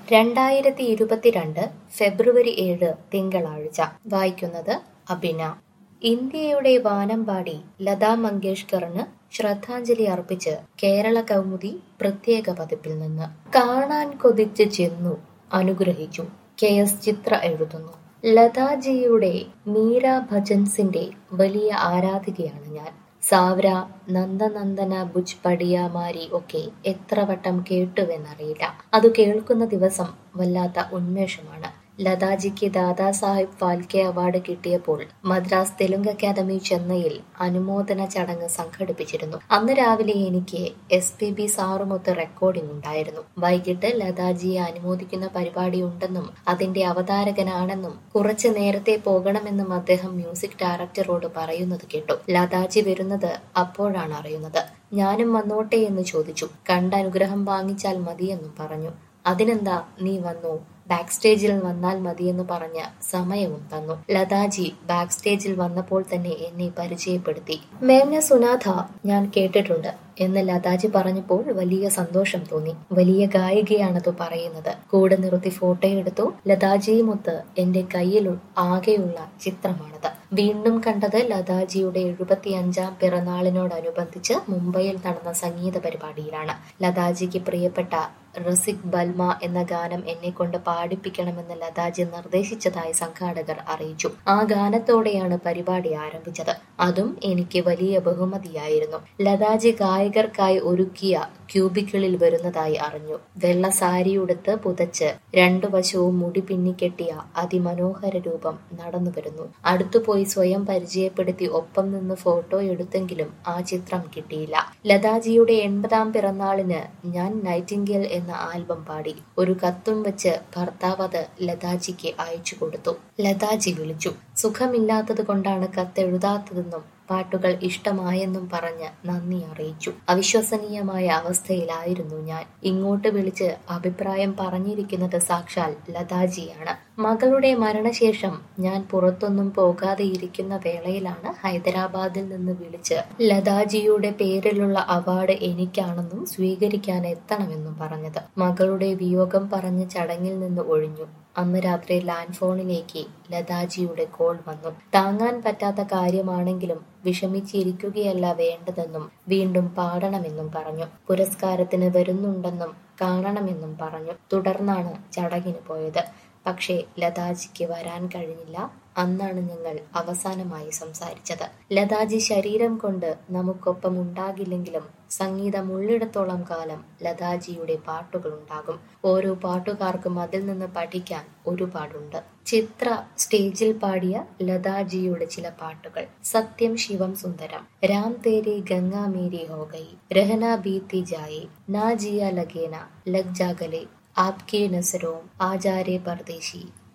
രണ്ടായിരത്തി ഇരുപത്തിരണ്ട് ഫെബ്രുവരി ഏഴ് തിങ്കളാഴ്ച വായിക്കുന്നത് അബിന ഇന്ത്യയുടെ വാനമ്പാടി ലതാ മങ്കേഷ്കറിന് ശ്രദ്ധാഞ്ജലി അർപ്പിച്ച് കേരള കൗമുദി പ്രത്യേക പതിപ്പിൽ നിന്ന് കാണാൻ കൊതിച്ച് ചെന്നു അനുഗ്രഹിച്ചു കെ എസ് ചിത്ര എഴുതുന്നു ലതാജിയുടെ മീര ഭജൻസിന്റെ വലിയ ആരാധികയാണ് ഞാൻ സാവ്ര നന്ദനന്ദന ബുജ് പടിയാമാരി ഒക്കെ എത്ര വട്ടം കേട്ടുവെന്നറിയില്ല അത് കേൾക്കുന്ന ദിവസം വല്ലാത്ത ഉന്മേഷമാണ് ലതാജിക്ക് ദാദാസാഹിബ് ഫാൽക്കെ അവാർഡ് കിട്ടിയപ്പോൾ മദ്രാസ് തെലുങ്ക് അക്കാദമി ചെന്നൈയിൽ അനുമോദന ചടങ്ങ് സംഘടിപ്പിച്ചിരുന്നു അന്ന് രാവിലെ എനിക്ക് എസ് പി ബി സാറുമൊത്ത് റെക്കോർഡിംഗ് ഉണ്ടായിരുന്നു വൈകിട്ട് ലതാജിയെ അനുമോദിക്കുന്ന പരിപാടി ഉണ്ടെന്നും അതിന്റെ അവതാരകനാണെന്നും കുറച്ചു നേരത്തെ പോകണമെന്നും അദ്ദേഹം മ്യൂസിക് ഡയറക്ടറോട് പറയുന്നത് കേട്ടു ലതാജി വരുന്നത് അപ്പോഴാണ് അറിയുന്നത് ഞാനും വന്നോട്ടെ എന്ന് ചോദിച്ചു കണ്ട അനുഗ്രഹം വാങ്ങിച്ചാൽ മതിയെന്നും പറഞ്ഞു അതിനെന്താ നീ വന്നു ബാക്ക് സ്റ്റേജിൽ വന്നാൽ മതിയെന്ന് പറഞ്ഞ സമയവും തന്നു ലതാജി ബാക്ക് സ്റ്റേജിൽ വന്നപ്പോൾ തന്നെ എന്നെ പരിചയപ്പെടുത്തി മേംന സുനാഥ ഞാൻ കേട്ടിട്ടുണ്ട് എന്ന് ലതാജി പറഞ്ഞപ്പോൾ വലിയ സന്തോഷം തോന്നി വലിയ ഗായികയാണത് പറയുന്നത് കൂടെ നിർത്തി ഫോട്ടോ എടുത്തു ലതാജിയുമൊത്ത് എന്റെ കയ്യിൽ ആകെയുള്ള ചിത്രമാണത് വീണ്ടും കണ്ടത് ലതാജിയുടെ എഴുപത്തിയഞ്ചാം പിറന്നാളിനോടനുബന്ധിച്ച് മുംബൈയിൽ നടന്ന സംഗീത പരിപാടിയിലാണ് ലതാജിക്ക് പ്രിയപ്പെട്ട റസിക് ബൽമ എന്ന ഗാനം എന്നെ കൊണ്ട് പാടിപ്പിക്കണമെന്ന് ലതാജി നിർദ്ദേശിച്ചതായി സംഘാടകർ അറിയിച്ചു ആ ഗാനത്തോടെയാണ് പരിപാടി ആരംഭിച്ചത് അതും എനിക്ക് വലിയ ബഹുമതിയായിരുന്നു ലതാജി ഗായകർക്കായി ഒരുക്കിയ ക്യൂബിക്കിളിൽ വരുന്നതായി അറിഞ്ഞു വെള്ള സാരിയുടുത്ത് പുതച്ച് രണ്ടു വശവും മുടി പിന്നിക്കെട്ടിയ അതിമനോഹര രൂപം നടന്നു വരുന്നു അടുത്തുപോയി സ്വയം പരിചയപ്പെടുത്തി ഒപ്പം നിന്ന് ഫോട്ടോ എടുത്തെങ്കിലും ആ ചിത്രം കിട്ടിയില്ല ലതാജിയുടെ എൺപതാം പിറന്നാളിന് ഞാൻ നൈറ്റിംഗേൽ എന്ന ആൽബം പാടി ഒരു കത്തും വെച്ച് ഭർത്താവ് അത് ലതാജിക്ക് അയച്ചു കൊടുത്തു ലതാജി വിളിച്ചു സുഖമില്ലാത്തത് കൊണ്ടാണ് കത്തെഴുതാത്തതെന്നും പാട്ടുകൾ ഇഷ്ടമായെന്നും പറഞ്ഞ് നന്ദി അറിയിച്ചു അവിശ്വസനീയമായ അവസ്ഥയിലായിരുന്നു ഞാൻ ഇങ്ങോട്ട് വിളിച്ച് അഭിപ്രായം പറഞ്ഞിരിക്കുന്നത് സാക്ഷാൽ ലതാജിയാണ് മകളുടെ മരണശേഷം ഞാൻ പുറത്തൊന്നും പോകാതെ ഇരിക്കുന്ന വേളയിലാണ് ഹൈദരാബാദിൽ നിന്ന് വിളിച്ച് ലതാജിയുടെ പേരിലുള്ള അവാർഡ് എനിക്കാണെന്നും സ്വീകരിക്കാൻ എത്തണമെന്നും പറഞ്ഞത് മകളുടെ വിയോഗം പറഞ്ഞ് ചടങ്ങിൽ നിന്ന് ഒഴിഞ്ഞു അന്ന് രാത്രി ലാൻഡ് ഫോണിലേക്ക് ലതാജിയുടെ കോൾ വന്നു താങ്ങാൻ പറ്റാത്ത കാര്യമാണെങ്കിലും വിഷമിച്ചിരിക്കുകയല്ല വേണ്ടതെന്നും വീണ്ടും പാടണമെന്നും പറഞ്ഞു പുരസ്കാരത്തിന് വരുന്നുണ്ടെന്നും കാണണമെന്നും പറഞ്ഞു തുടർന്നാണ് ചടങ്ങിന് പോയത് പക്ഷേ ലതാജിക്ക് വരാൻ കഴിഞ്ഞില്ല അന്നാണ് ഞങ്ങൾ അവസാനമായി സംസാരിച്ചത് ലതാജി ശരീരം കൊണ്ട് നമുക്കൊപ്പം ഉണ്ടാകില്ലെങ്കിലും സംഗീതം ഉള്ളിടത്തോളം കാലം ലതാജിയുടെ പാട്ടുകൾ ഉണ്ടാകും ഓരോ പാട്ടുകാർക്കും അതിൽ നിന്ന് പഠിക്കാൻ ഒരുപാടുണ്ട് ചിത്ര സ്റ്റേജിൽ പാടിയ ലതാജിയുടെ ചില പാട്ടുകൾ സത്യം ശിവം സുന്ദരം രാം തേരി ഗംഗാ മേരി ഹോ ഗൈ രഹന ബീത്തി ജായി നാ ജിയ ലഗേന ലഗ് ജാഗലെ ആപ്കെ നസരോം ആചാരെ പർദേശി